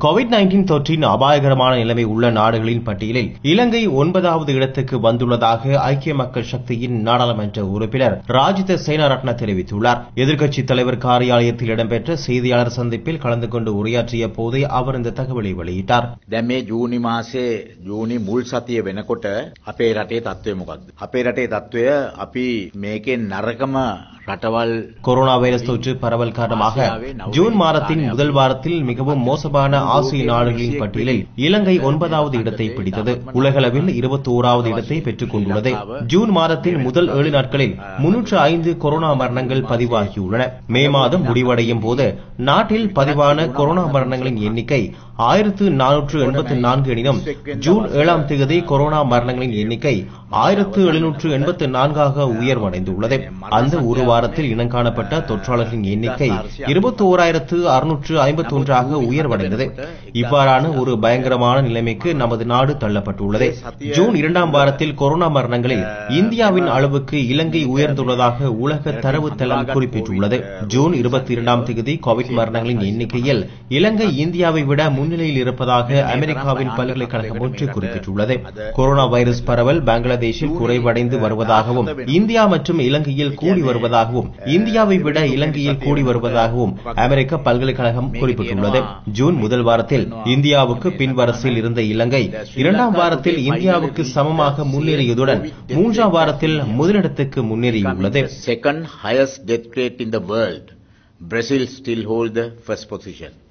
Covid nineteen தொற்றின் அபாயகரமான நிலைமை உள்ள நாடுகளின் பட்டியலில் இலங்கை ஒன்பதாவது இடத்துக்கு வந்துள்ளதாக ஐக்கிய மக்கள் சக்தியின் நாடாளுமன்ற உறுப்பினர் ராஜித சேனாரட்ன தெரிவித்துள்ளார் எதிர்க்கட்சித் தலைவர் காரியாலயத்தில் இடம்பெற்ற செய்தியாளர் சந்திப்பில் கலந்து கொண்டு உரையாற்றிய போதே அவர் இந்த தகவலை வெளியிட்டார் දැන් මේ ජූනි මාසේ ජූනි මුල් සතිය වෙනකොට අපේ රටේ තත්ත්වය මොකක්ද? අපේ රටේ තත්ත්වය අපි මේකෙන් නරකම රටවල් கொரோனா வைரஸ் தொற்று பரவல் காரணமாக ஜூன் மாதத்தின் முதல் வாரத்தில் மிகவும் மோசமான ஆசிய நாடுகளின் பட்டியலில் இலங்கை ஒன்பதாவது இடத்தை பிடித்தது உலகளவில் இருபத்தி ஓராவது இடத்தை பெற்றுக் கொண்டுள்ளது ஜூன் மாதத்தின் முதல் ஏழு நாட்களில் முன்னூற்று ஐந்து கொரோனா மரணங்கள் பதிவாகியுள்ளன மே மாதம் முடிவடையும் போது நாட்டில் பதிவான கொரோனா மரணங்களின் எண்ணிக்கை ஆயிரத்து நானூற்று எண்பத்தி நான்கு எனினும் ஜூன் ஏழாம் தேதி கொரோனா மரணங்களின் எண்ணிக்கை ஆயிரத்து எழுநூற்று எண்பத்தி நான்காக உயர்வடைந்துள்ளது அந்த ஒரு வாரத்தில் இனங்காணப்பட்ட தொற்றாளர்களின் எண்ணிக்கை இருபத்தி ஓராயிரத்து அறுநூற்று ஐம்பத்தி ஒன்றாக உயர்வடைந்தது இவ்வாறான ஒரு பயங்கரமான நிலைமைக்கு நமது நாடு தள்ளப்பட்டுள்ளது ஜூன் இரண்டாம் வாரத்தில் கொரோனா மரணங்களில் இந்தியாவின் அளவுக்கு இலங்கை உயர்ந்துள்ளதாக உலக தரவுத்தளம் குறிப்பிட்டுள்ளது ஜூன் இருபத்தி இரண்டாம் தேதி கோவிட் மரணங்களின் எண்ணிக்கையில் இலங்கை இந்தியாவை விட முன்னிலையில் இருப்பதாக அமெரிக்காவின் பல்கலைக்கழகம் ஒன்று குறிப்பிட்டுள்ளது கொரோனா வைரஸ் பரவல் பங்களாதேஷில் குறைவடைந்து வருவதாகவும் இந்தியா மற்றும் இலங்கையில் கூடி வருவதாகவும் இந்தியாவை விட இலங்கையில் கூடி வருவதாகவும் அமெரிக்க பல்கலைக்கழகம் குறிப்பிட்டுள்ளது ஜூன் முதல் வாரத்தில் இந்தியாவுக்கு பின்வரிசையில் இருந்த இலங்கை இரண்டாம் வாரத்தில் இந்தியாவுக்கு சமமாக முன்னேறியதுடன் மூன்றாம் வாரத்தில் முதலிடத்துக்கு முன்னேறியுள்ளது second highest death rate in the world. Brazil still hold the first position.